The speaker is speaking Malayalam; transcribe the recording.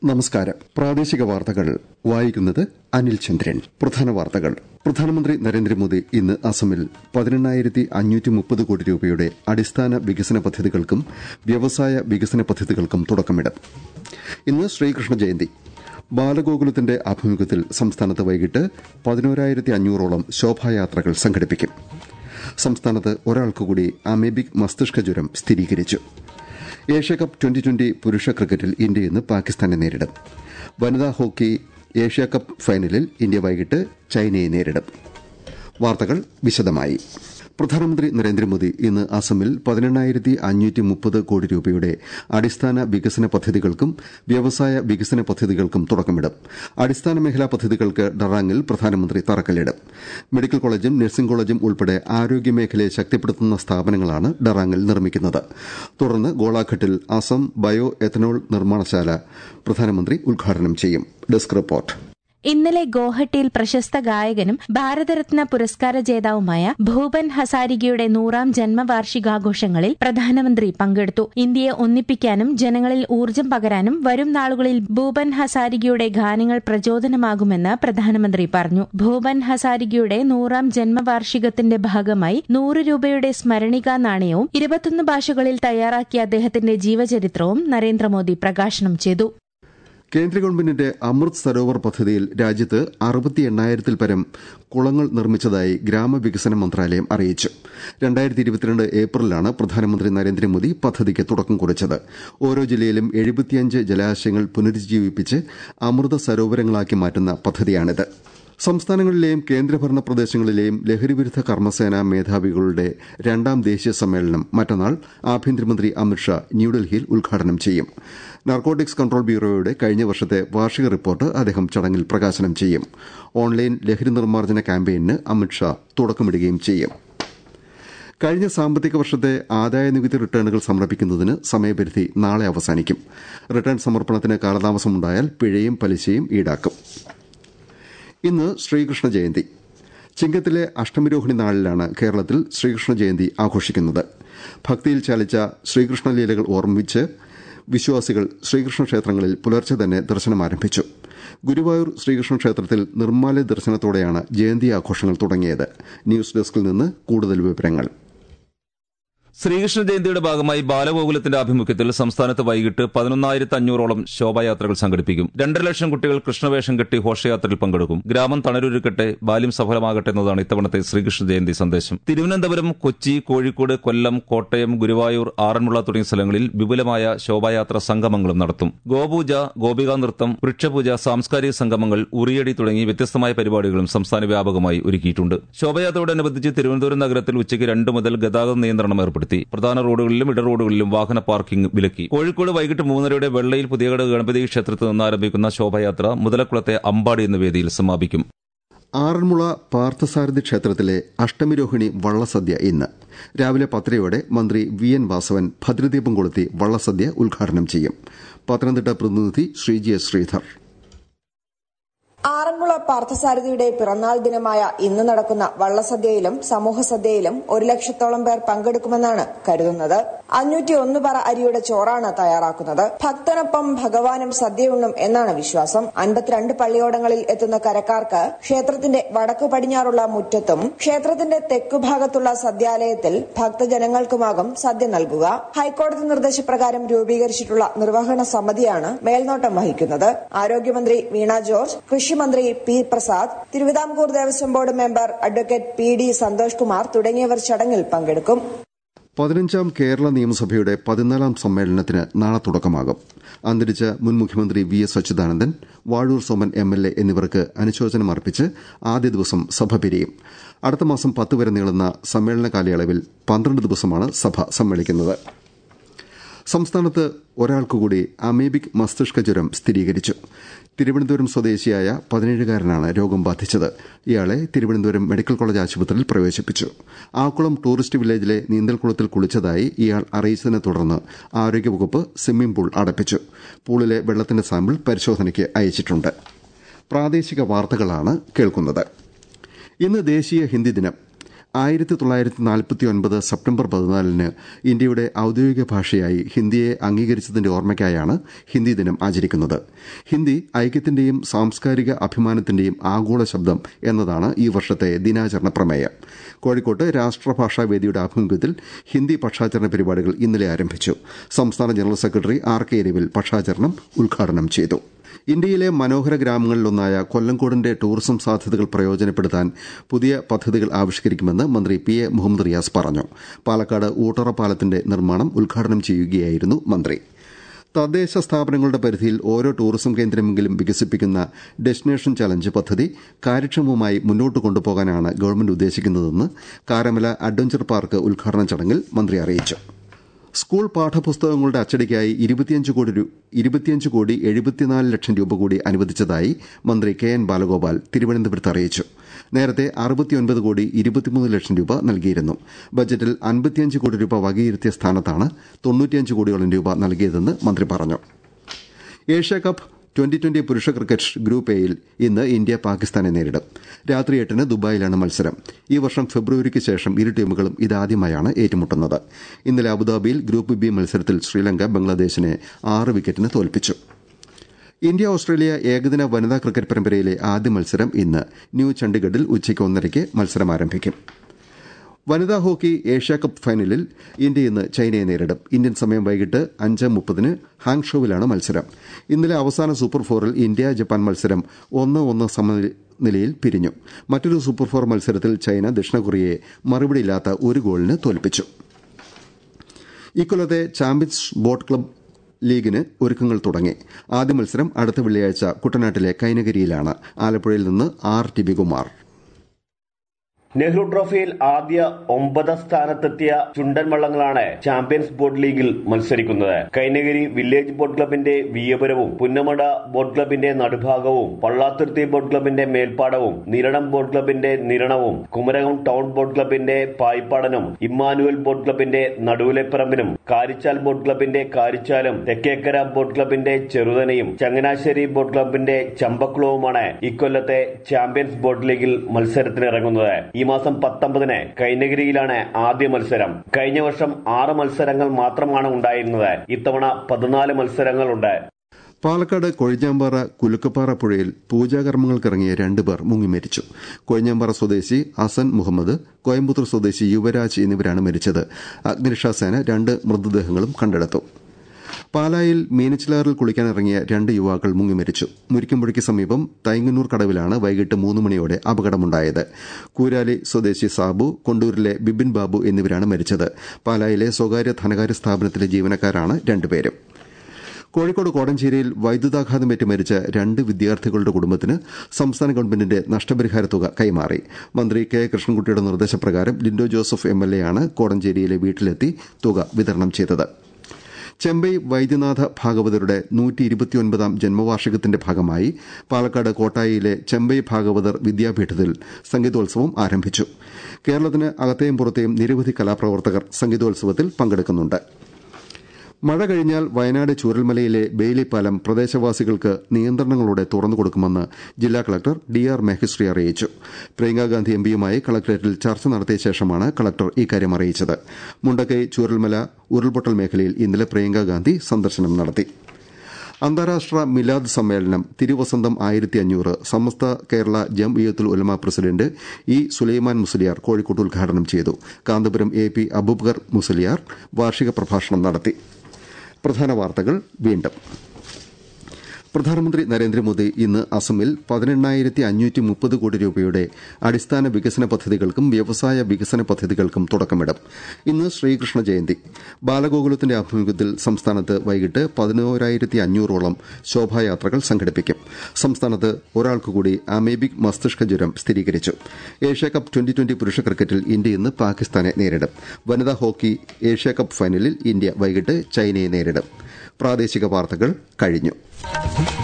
നമസ്കാരം പ്രാദേശിക വാർത്തകൾ വായിക്കുന്നത് അനിൽ ചന്ദ്രൻ പ്രധാന വാർത്തകൾ പ്രധാനമന്ത്രി നരേന്ദ്രമോദി ഇന്ന് അസമിൽ പതിനെണ്ണായിരത്തി അഞ്ഞൂറ്റി മുപ്പത് കോടി രൂപയുടെ അടിസ്ഥാന വികസന പദ്ധതികൾക്കും വ്യവസായ വികസന പദ്ധതികൾക്കും തുടക്കമിടും ഇന്ന് ശ്രീകൃഷ്ണ ജയന്തി ബാലഗോകുലത്തിന്റെ ആഭിമുഖ്യത്തിൽ സംസ്ഥാനത്ത് വൈകിട്ട് പതിനോരായിരത്തി അഞ്ഞൂറോളം ശോഭായാത്രകൾ സംഘടിപ്പിക്കും സംസ്ഥാനത്ത് ഒരാൾക്ക് കൂടി അമേബിക് മസ്തിഷ്ക ജ്വരം സ്ഥിരീകരിച്ചു ഏഷ്യാകപ്പ് ട്വന്റി ട്വന്റി പുരുഷ ക്രിക്കറ്റിൽ ഇന്ത്യ ഇന്ന് പാകിസ്ഥാനെ നേരിടും വനിതാ ഹോക്കി ഏഷ്യാകപ്പ് ഫൈനലിൽ ഇന്ത്യ വൈകിട്ട് ചൈനയെ നേരിടും വാർത്തകൾ വിശദമായി പ്രധാനമന്ത്രി നരേന്ദ്രമോദി ഇന്ന് അസമിൽ പതിനെണ്ണായിരത്തി അഞ്ഞൂറ്റി മുപ്പത് കോടി രൂപയുടെ അടിസ്ഥാന വികസന പദ്ധതികൾക്കും വ്യവസായ വികസന പദ്ധതികൾക്കും തുടക്കമിടും അടിസ്ഥാന മേഖലാ പദ്ധതികൾക്ക് ഡറാങ്ങിൽ പ്രധാനമന്ത്രി തറക്കല്ലിടും മെഡിക്കൽ കോളേജും നഴ്സിംഗ് കോളേജും ഉൾപ്പെടെ ആരോഗ്യമേഖലയെ ശക്തിപ്പെടുത്തുന്ന സ്ഥാപനങ്ങളാണ് ഡറാങ്ങിൽ നിർമ്മിക്കുന്നത് തുടർന്ന് ഗോളാഘട്ടിൽ അസം ബയോ എത്തനോൾ നിർമ്മാണശാല പ്രധാനമന്ത്രി ഉദ്ഘാടനം ചെയ്യും ഡെസ്ക് റിപ്പോർട്ട് ഇന്നലെ ഗോഹട്ടിയിൽ പ്രശസ്ത ഗായകനും ഭാരതരത്ന പുരസ്കാര ജേതാവുമായ ഭൂപൻ ഹസാരികയുടെ നൂറാം ജന്മവാർഷികാഘോഷങ്ങളിൽ പ്രധാനമന്ത്രി പങ്കെടുത്തു ഇന്ത്യയെ ഒന്നിപ്പിക്കാനും ജനങ്ങളിൽ ഊർജ്ജം പകരാനും വരും നാളുകളിൽ ഭൂപൻ ഹസാരികയുടെ ഗാനങ്ങൾ പ്രചോദനമാകുമെന്ന് പ്രധാനമന്ത്രി പറഞ്ഞു ഭൂപൻ ഹസാരികയുടെ നൂറാം ജന്മവാർഷികത്തിന്റെ ഭാഗമായി നൂറ് രൂപയുടെ സ്മരണികാ നാണയവും ഇരുപത്തൊന്ന് ഭാഷകളിൽ തയ്യാറാക്കിയ അദ്ദേഹത്തിന്റെ ജീവചരിത്രവും നരേന്ദ്രമോദി പ്രകാശനം ചെയ്തു കേന്ദ്ര ഗവൺമെന്റിന്റെ അമൃത് സരോവർ പദ്ധതിയിൽ രാജ്യത്ത് അറുപത്തി എണ്ണായിരത്തിൽ പരം കുളങ്ങൾ നിർമ്മിച്ചതായി ഗ്രാമവികസന മന്ത്രാലയം അറിയിച്ചു രണ്ടായിരത്തി ഇരുപത്തിരണ്ട് ഏപ്രിലാണ് പ്രധാനമന്ത്രി നരേന്ദ്രമോദി പദ്ധതിക്ക് തുടക്കം കുറിച്ചത് ഓരോ ജില്ലയിലും എഴുപത്തിയഞ്ച് ജലാശയങ്ങൾ പുനരുജ്ജീവിപ്പിച്ച് അമൃത സരോവരങ്ങളാക്കി മാറ്റുന്ന പദ്ധതിയാണിത് സംസ്ഥാനങ്ങളിലെയും കേന്ദ്രഭരണ പ്രദേശങ്ങളിലെയും ലഹരിവിരുദ്ധ കർമ്മസേന മേധാവികളുടെ രണ്ടാം ദേശീയ സമ്മേളനം മറ്റന്നാൾ ആഭ്യന്തരമന്ത്രി അമിത്ഷാ ന്യൂഡൽഹിയിൽ ഉദ്ഘാടനം ചെയ്യും നാർക്കോട്ടിക്സ് കൺട്രോൾ ബ്യൂറോയുടെ കഴിഞ്ഞ വർഷത്തെ വാർഷിക റിപ്പോർട്ട് അദ്ദേഹം ചടങ്ങിൽ പ്രകാശനം ചെയ്യും ഓൺലൈൻ ലഹരി നിർമ്മാർജ്ജന ക്യാമ്പയിന് അമിത്ഷാ തുടക്കമിടുകയും ചെയ്യും കഴിഞ്ഞ സാമ്പത്തിക വർഷത്തെ ആദായനികുതി റിട്ടേണുകൾ സമർപ്പിക്കുന്നതിന് സമയപരിധി നാളെ അവസാനിക്കും റിട്ടേൺ സമർപ്പണത്തിന് കാലതാമസമുണ്ടായാൽ പിഴയും പലിശയും ഈടാക്കും ഇന്ന് ശ്രീകൃഷ്ണ ജയന്തി ചിങ്ങത്തിലെ അഷ്ടമിരോഹിണി നാളിലാണ് കേരളത്തിൽ ശ്രീകൃഷ്ണ ജയന്തി ആഘോഷിക്കുന്നത് ഭക്തിയിൽ ചാലിച്ച ശ്രീകൃഷ്ണ ലീലകൾ ഓർമ്മിച്ച് വിശ്വാസികൾ ശ്രീകൃഷ്ണ ക്ഷേത്രങ്ങളിൽ പുലർച്ചെ തന്നെ ദർശനം ആരംഭിച്ചു ഗുരുവായൂർ ശ്രീകൃഷ്ണ ക്ഷേത്രത്തിൽ നിർമ്മാല്യ ദർശനത്തോടെയാണ് ജയന്തി ആഘോഷങ്ങൾ തുടങ്ങിയത് ന്യൂസ് ഡെസ്കിൽ നിന്ന് കൂടുതൽ വിവരങ്ങൾ ശ്രീകൃഷ്ണ ജയന്തിയുടെ ഭാഗമായി ബാലഗോകുലത്തിന്റെ ആഭിമുഖ്യത്തിൽ സംസ്ഥാനത്ത് വൈകിട്ട് പതിനൊന്നായിരത്തി അഞ്ഞൂറോളം ശോഭായാത്രകൾ സംഘടിപ്പിക്കും രണ്ടര ലക്ഷം കുട്ടികൾ കൃഷ്ണവേഷം കെട്ടി ഘോഷയാത്രയിൽ പങ്കെടുക്കും ഗ്രാമം തണരൊരുക്കട്ടെ ബാല്യം സഫലമാകട്ടെ എന്നതാണ് ഇത്തവണത്തെ ശ്രീകൃഷ്ണ ജയന്തി സന്ദേശം തിരുവനന്തപുരം കൊച്ചി കോഴിക്കോട് കൊല്ലം കോട്ടയം ഗുരുവായൂർ ആറന്മുള തുടങ്ങിയ സ്ഥലങ്ങളിൽ വിപുലമായ ശോഭായാത്ര സംഗമങ്ങളും നടത്തും ഗോപൂജ ഗോപികാ നൃത്തം വൃക്ഷപൂജ സാംസ്കാരിക സംഗമങ്ങൾ ഉറിയടി തുടങ്ങി വ്യത്യസ്തമായ പരിപാടികളും സംസ്ഥാന വ്യാപകമായി ഒരുക്കിയിട്ടുണ്ട് ശോഭയാത്രയോടനുബന്ധിച്ച് തിരുവനന്തപുരം നഗരത്തിൽ ഉച്ചയ്ക്ക് രണ്ട് മുതൽ ഗതാഗത നിയന്ത്രണം ഏർപ്പെടുത്തി ഏർപ്പെടുത്തി പ്രധാന റോഡുകളിലും ഇട റോഡുകളിലും വാഹന പാർക്കിംഗ് വിലക്കി കോഴിക്കോട് വൈകിട്ട് മൂന്നരയുടെ വെള്ളയിൽ പുതിയകട ഗണപതി ക്ഷേത്രത്തിൽ നിന്ന് ആരംഭിക്കുന്ന ശോഭയാത്ര മുതലക്കുളത്തെ അമ്പാടി എന്ന വേദിയിൽ സമാപിക്കും ആറന്മുള പാർത്ഥസാരഥി ക്ഷേത്രത്തിലെ അഷ്ടമിരോഹിണി വള്ളസദ്യ ഇന്ന് രാവിലെ പത്തരയോടെ മന്ത്രി വി എൻ വാസവൻ ഭദ്രദീപം കൊളുത്തി വള്ളസദ്യ ഉദ്ഘാടനം ചെയ്യും പത്തനംതിട്ട പ്രതിനിധി ശ്രീജി എസ് ശ്രീധർ ആറന്മുള പാർത്ഥസാരഥിയുടെ പിറന്നാൾ ദിനമായ ഇന്ന് നടക്കുന്ന വള്ളസദ്യയിലും സമൂഹസദ്യയിലും ഒരു ലക്ഷത്തോളം പേർ പങ്കെടുക്കുമെന്നാണ് കരുതുന്നത് അഞ്ഞൂറ്റി ഒന്ന് പറ അരിയുടെ ചോറാണ് തയ്യാറാക്കുന്നത് ഭക്തനൊപ്പം ഭഗവാനും സദ്യയുണ്ണും എന്നാണ് വിശ്വാസം അൻപത്തിരണ്ട് പള്ളിയോടങ്ങളിൽ എത്തുന്ന കരക്കാർക്ക് ക്ഷേത്രത്തിന്റെ വടക്കു പടിഞ്ഞാറുള്ള മുറ്റത്തും ക്ഷേത്രത്തിന്റെ തെക്കുഭാഗത്തുള്ള സദ്യാലയത്തിൽ ഭക്തജനങ്ങൾക്കുമാകും സദ്യ നൽകുക ഹൈക്കോടതി നിർദ്ദേശപ്രകാരം രൂപീകരിച്ചിട്ടുള്ള നിർവഹണ സമിതിയാണ് മേൽനോട്ടം വഹിക്കുന്നത് ആരോഗ്യമന്ത്രി വീണ ജോർജ് കൃഷി കൃഷിമന്ത്രി P Prasad Thiruvithamkoor Devaswom board member advocate P D Santhosh Kumar തുടങ്ങിയവർ ചടങ്ങിൽ പങ്കെടുക്കും പതിനഞ്ചാം കേരള നിയമസഭയുടെ പതിനാലാം സമ്മേളനത്തിന് നാളെ തുടക്കമാകും അന്തരിച്ച മുൻ മുഖ്യമന്ത്രി V S Achuthanandan Vazhoor Soman M L A എന്നിവർക്ക് അനുശോചനം അർപ്പിച്ച് ആദ്യ ദിവസം സഭ പിരിയും അടുത്ത മാസം പത്ത് വരെ നീളുന്ന സമ്മേളന കാലയളവിൽ പന്ത്രണ്ട് ദിവസമാണ് സഭ സമ്മേളിക്കുന്നത് സംസ്ഥാനത്ത് ഒരാൾക്കുകൂടി അമേബിക് മസ്തിഷ്ക ജ്വരം സ്ഥിരീകരിച്ചു തിരുവനന്തപുരം സ്വദേശിയായ പതിനേഴുകാരനാണ് രോഗം ബാധിച്ചത് ഇയാളെ തിരുവനന്തപുരം മെഡിക്കൽ കോളേജ് ആശുപത്രിയിൽ പ്രവേശിപ്പിച്ചു ആക്കുളം ടൂറിസ്റ്റ് വില്ലേജിലെ നീന്തൽക്കുളത്തിൽ കുളിച്ചതായി ഇയാൾ അറിയിച്ചതിനെ തുടർന്ന് ആരോഗ്യവകുപ്പ് സ്വിമ്മിംഗ് പൂൾ അടപ്പിച്ചു പൂളിലെ വെള്ളത്തിന്റെ സാമ്പിൾ പരിശോധനയ്ക്ക് അയച്ചിട്ടുണ്ട് പ്രാദേശിക വാർത്തകളാണ് കേൾക്കുന്നത് ഇന്ന് ദേശീയ ഹിന്ദി ദിനം ആയിരത്തി തൊള്ളായിരത്തി നാൽപ്പത്തി ഒൻപത് സെപ്റ്റംബർ പതിനാലിന് ഇന്ത്യയുടെ ഔദ്യോഗിക ഭാഷയായി ഹിന്ദിയെ അംഗീകരിച്ചതിന്റെ ഓർമ്മയ്ക്കായാണ് ഹിന്ദി ദിനം ആചരിക്കുന്നത് ഹിന്ദി ഐക്യത്തിന്റെയും സാംസ്കാരിക അഭിമാനത്തിന്റെയും ആഗോള ശബ്ദം എന്നതാണ് ഈ വർഷത്തെ ദിനാചരണ പ്രമേയം കോഴിക്കോട്ട് രാഷ്ട്രഭാഷാ വേദിയുടെ ആഭിമുഖ്യത്തിൽ ഹിന്ദി പക്ഷാചരണ പരിപാടികൾ ഇന്നലെ ആരംഭിച്ചു സംസ്ഥാന general secretary R K Ravil പക്ഷാചരണം ഉദ്ഘാടനം ചെയ്തു ഇന്ത്യയിലെ മനോഹര ഗ്രാമങ്ങളിലൊന്നായ കൊല്ലങ്കോടിന്റെ ടൂറിസം സാധ്യതകൾ പ്രയോജനപ്പെടുത്താൻ പുതിയ പദ്ധതികൾ ആവിഷ്കരിക്കുമെന്ന് മന്ത്രി പി എ മുഹമ്മദ് റിയാസ് പറഞ്ഞു പാലക്കാട് ഊട്ടറ പാലത്തിന്റെ നിർമ്മാണം ഉദ്ഘാടനം ചെയ്യുകയായിരുന്നു മന്ത്രി തദ്ദേശ സ്ഥാപനങ്ങളുടെ പരിധിയിൽ ഓരോ ടൂറിസം കേന്ദ്രമെങ്കിലും വികസിപ്പിക്കുന്ന ഡെസ്റ്റിനേഷൻ ചലഞ്ച് പദ്ധതി കാര്യക്ഷമമായി മുന്നോട്ട് കൊണ്ടുപോകാനാണ് ഗവൺമെന്റ് ഉദ്ദേശിക്കുന്നതെന്ന് കാരമല അഡ്വഞ്ചർ പാർക്ക് ഉദ്ഘാടന ചടങ്ങിൽ മന്ത്രി അറിയിച്ചു സ്കൂൾ പാഠപുസ്തകങ്ങളുടെ അച്ചടിക്കായി ഇരുപത്തിയഞ്ച് കോടി ഇരുപത്തിയഞ്ച് കോടി എഴുപത്തിനാല് ലക്ഷം രൂപ കൂടി അനുവദിച്ചതായി മന്ത്രി കെ എൻ ബാലഗോപാൽ തിരുവനന്തപുരത്ത് അറിയിച്ചു നേരത്തെ അറുപത്തിയൊൻപത് കോടി ഇരുപത്തിമൂന്ന് ലക്ഷം രൂപ നൽകിയിരുന്നു ബജറ്റിൽ അൻപത്തിയഞ്ച് കോടി രൂപ വകയിരുത്തിയ സ്ഥാനത്താണ് തൊണ്ണൂറ്റിയഞ്ച് കോടിയോളം രൂപ നൽകിയതെന്ന് മന്ത്രി പറഞ്ഞു ഏഷ്യാകപ്പ് ട്വന്റി ട്വന്റി പുരുഷ ക്രിക്കറ്റ് ഗ്രൂപ്പ് എയിൽ ഇന്ന് ഇന്ത്യ പാകിസ്ഥാനെ നേരിടും രാത്രി എട്ടിന് ദുബായിലാണ് മത്സരം ഈ വർഷം ഫെബ്രുവരിക്ക് ശേഷം ഇരു ടീമുകളും ഇതാദ്യമായാണ് ഏറ്റുമുട്ടുന്നത് ഇന്നലെ അബുദാബിയിൽ ഗ്രൂപ്പ് ബി മത്സരത്തിൽ ശ്രീലങ്ക ബംഗ്ലാദേശിനെ ആറ് വിക്കറ്റിന് തോൽപ്പിച്ചു ഇന്ത്യ ഓസ്ട്രേലിയ ഏകദിന വനിതാ ക്രിക്കറ്റ് പരമ്പരയിലെ ആദ്യ മത്സരം ഇന്ന് ന്യൂ ചണ്ഡിഗഡിൽ ഉച്ചയ്ക്ക് ഒന്നരയ്ക്ക് മത്സരം ആരംഭിക്കും വനിതാ ഹോക്കി ഏഷ്യാകപ്പ് ഫൈനലിൽ ഇന്ത്യ ഇന്ന് ചൈനയെ നേരിടും ഇന്ത്യൻ സമയം വൈകിട്ട് അഞ്ച് മുപ്പതിന് ഹാങ്ഷോവിലാണ് മത്സരം ഇന്നലെ അവസാന സൂപ്പർ ഫോറിൽ ഇന്ത്യ ജപ്പാൻ മത്സരം ഒന്ന് ഒന്ന് സമനിലയിൽ പിരിഞ്ഞു മറ്റൊരു സൂപ്പർ ഫോർ മത്സരത്തിൽ ചൈന ദക്ഷിണ കൊറിയയെ മറുപടിയില്ലാത്ത ഒരു ഗോളിന് തോൽപ്പിച്ചു ഇക്കൊല്ലത്തെ ചാമ്പ്യൻസ് ബോട്ട് ക്ലബ് ലീഗിന് ഒരുക്കങ്ങൾ തുടങ്ങി ആദ്യ മത്സരം അടുത്ത വെള്ളിയാഴ്ച കുട്ടനാട്ടിലെ കൈനകരിയിലാണ് ആലപ്പുഴയിൽ നിന്ന് ആർ ടിബികുമാർ നെഹ്റു ട്രോഫിയിൽ ആദ്യ ഒമ്പതാം സ്ഥാനത്തെത്തിയ ചുണ്ടൻ വള്ളങ്ങളാണ് ചാമ്പ്യൻസ് ബോട്ട് ലീഗിൽ മത്സരിക്കുന്നത് കൈനഗിരി വില്ലേജ് ബോട്ട് ക്ലബിന്റെ വിയപുരവും പുന്നമട ബോട്ട് ക്ലബിന്റെ നടുഭാഗവും പള്ളാത്തുരുത്തി ബോട്ട് ക്ലബിന്റെ മേൽപ്പാടവും നിരണം ബോട്ട് ക്ലബിന്റെ നിരണവും കുമരകം ടൗൺ ബോട്ട് ക്ലബിന്റെ പായ്പാടനും ഇമ്മാനുവൽ ബോട്ട് ക്ലബിന്റെ നടുവിലെപ്പറമ്പിനും കാരിച്ചാൽ ബോട്ട് ക്ലബിന്റെ കാരിച്ചാലും തെക്കേക്കര ബോട്ട് ക്ലബിന്റെ ചെറുതനയും ചങ്ങനാശ്ശേരി ബോട്ട് ക്ലബിന്റെ ചമ്പക്കുളവുമാണ് ഇക്കൊല്ലത്തെ ചാമ്പ്യൻസ് ബോട്ട് ലീഗിൽ മത്സരത്തിനിറങ്ങുന്നത് ഈ മാസം പത്തൊമ്പതിന് കൈനഗിരിയിലാണ് ആദ്യ മത്സരം കഴിഞ്ഞ വർഷം ആറ് മത്സരങ്ങൾ മാത്രമാണ് ഉണ്ടായിരുന്നത് ഇത്തവണ പതിനാല് മത്സരങ്ങളുണ്ട് പാലക്കാട് കൊഴിഞ്ഞാമ്പാറ കുലുക്കപ്പാറ പുഴയിൽ പൂജാകർമ്മങ്ങൾക്കിറങ്ങിയ രണ്ടുപേർ മുങ്ങി മരിച്ചു കൊഴിഞ്ഞാമ്പാറ സ്വദേശി അസൻ മുഹമ്മദ് കോയമ്പത്തൂർ സ്വദേശി യുവരാജ് എന്നിവരാണ് മരിച്ചത് അഗ്നിരക്ഷാസേന രണ്ട് മൃതദേഹങ്ങളും കണ്ടെടുത്തു പാലായിൽ മീനച്ചിലാറിൽ കുളിക്കാനിറങ്ങിയ രണ്ട് യുവാക്കൾ മുങ്ങി മരിച്ചു മുരിക്കുംപുഴയ്ക്ക് സമീപം തൈങ്ങന്നൂർ കടവിലാണ് വൈകിട്ട് മൂന്ന് മണിയോടെ അപകടമുണ്ടായത് കൂരാലി സ്വദേശി സാബു കൊണ്ടൂരിലെ ബിബിൻ ബാബു എന്നിവരാണ് മരിച്ചത് പാലായിലെ സ്വകാര്യ ധനകാര്യ സ്ഥാപനത്തിലെ ജീവനക്കാരാണ് രണ്ടുപേരും കോഴിക്കോട് കോടഞ്ചേരിയിൽ വൈദ്യുതാഘാതമേറ്റ് മരിച്ച രണ്ട് വിദ്യാർത്ഥികളുടെ കുടുംബത്തിന് സംസ്ഥാന ഗവൺമെന്റിന്റെ നഷ്ടപരിഹാര തുക കൈമാറി മന്ത്രി കെ കൃഷ്ണൻകുട്ടിയുടെ നിർദ്ദേശപ്രകാരം Lindo Joseph M L A ആണ് കോടഞ്ചേരിയിലെ വീട്ടിലെത്തി തുക വിതരണം ചെയ്തത് ചെമ്പൈ വൈദ്യനാഥ ഭാഗവതരുടെ നൂറ്റി ഇരുപത്തിയൊൻപതാം ജന്മവാർഷികത്തിന്റെ ഭാഗമായി പാലക്കാട് കോട്ടായിയിലെ ചെമ്പൈ ഭാഗവതർ വിദ്യാപീഠത്തിൽ സംഗീതോത്സവം ആരംഭിച്ചു കേരളത്തിന് അകത്തെയും പുറത്തെയും നിരവധി കലാപ്രവർത്തകർ സംഗീതോത്സവത്തിൽ പങ്കെടുക്കുന്നുണ്ട് മഴ കഴിഞ്ഞാൽ വയനാട് ചൂരൽമലയിലെ ബെയിലി പാലം പ്രദേശവാസികൾക്ക് നിയന്ത്രണങ്ങളോടെ തുറന്നു കൊടുക്കുമെന്ന് ജില്ലാ കളക്ടർ ഡി ആർ മെഹശ്രീ അറിയിച്ചു പ്രിയങ്കാഗാന്ധി എംപിയുമായി കളക്ടറേറ്റിൽ ചർച്ച നടത്തിയ ശേഷമാണ് കളക്ടർ ഇക്കാര്യം അറിയിച്ചത് മുണ്ടക്കൈ ചൂരൽമല ഉരുൾപൊട്ടൽ മേഖലയിൽ ഇന്നലെ പ്രിയങ്കാഗാന്ധി സന്ദർശനം നടത്തി അന്താരാഷ്ട്ര മിലാദ് സമ്മേളനം തിരുവസന്തം ആയിരത്തി അഞ്ഞൂറ് സമസ്ത കേരള ജംഇയത്തുൽ ഉലമ പ്രസിഡന്റ് ഇ സുലൈമാൻ മുസ്ലിയാർ കോഴിക്കോട്ട് ഉദ്ഘാടനം ചെയ്തു കാന്തപുരം എ പി അബൂബക്കർ മുസ്ലിയാർ വാർഷിക പ്രഭാഷണം നടത്തി പ്രധാന വാർത്തകൾ വീണ്ടും പ്രധാനമന്ത്രി നരേന്ദ്രമോദി ഇന്ന് അസമിൽ പതിനെണ്ണായിരത്തി അഞ്ഞൂറ്റി മുപ്പത് കോടി രൂപയുടെ അടിസ്ഥാന വികസന പദ്ധതികൾക്കും വ്യവസായ വികസന പദ്ധതികൾക്കും തുടക്കമിടും ഇന്ന് ശ്രീകൃഷ്ണ ജയന്തി ബാലഗോകുലത്തിന്റെ ആഭിമുഖ്യത്തിൽ സംസ്ഥാനത്ത് വൈകിട്ട് പതിനോരായിരത്തി അഞ്ഞൂറോളം ശോഭായാത്രകൾ സംഘടിപ്പിക്കും സംസ്ഥാനത്ത് ഒരാൾക്ക് കൂടി അമേബിക് മസ്തിഷ്ക ജ്വരം സ്ഥിരീകരിച്ചു ഏഷ്യാകപ്പ് ട്വന്റി ട്വന്റി പുരുഷ ക്രിക്കറ്റിൽ ഇന്ത്യ ഇന്ന് പാകിസ്ഥാനെ നേരിടും വനിതാ ഹോക്കി ഏഷ്യാകപ്പ് ഫൈനലിൽ ഇന്ത്യ വൈകിട്ട് ചൈനയെ നേരിടും പ്രാദേശിക വാർത്തകൾ കഴിഞ്ഞു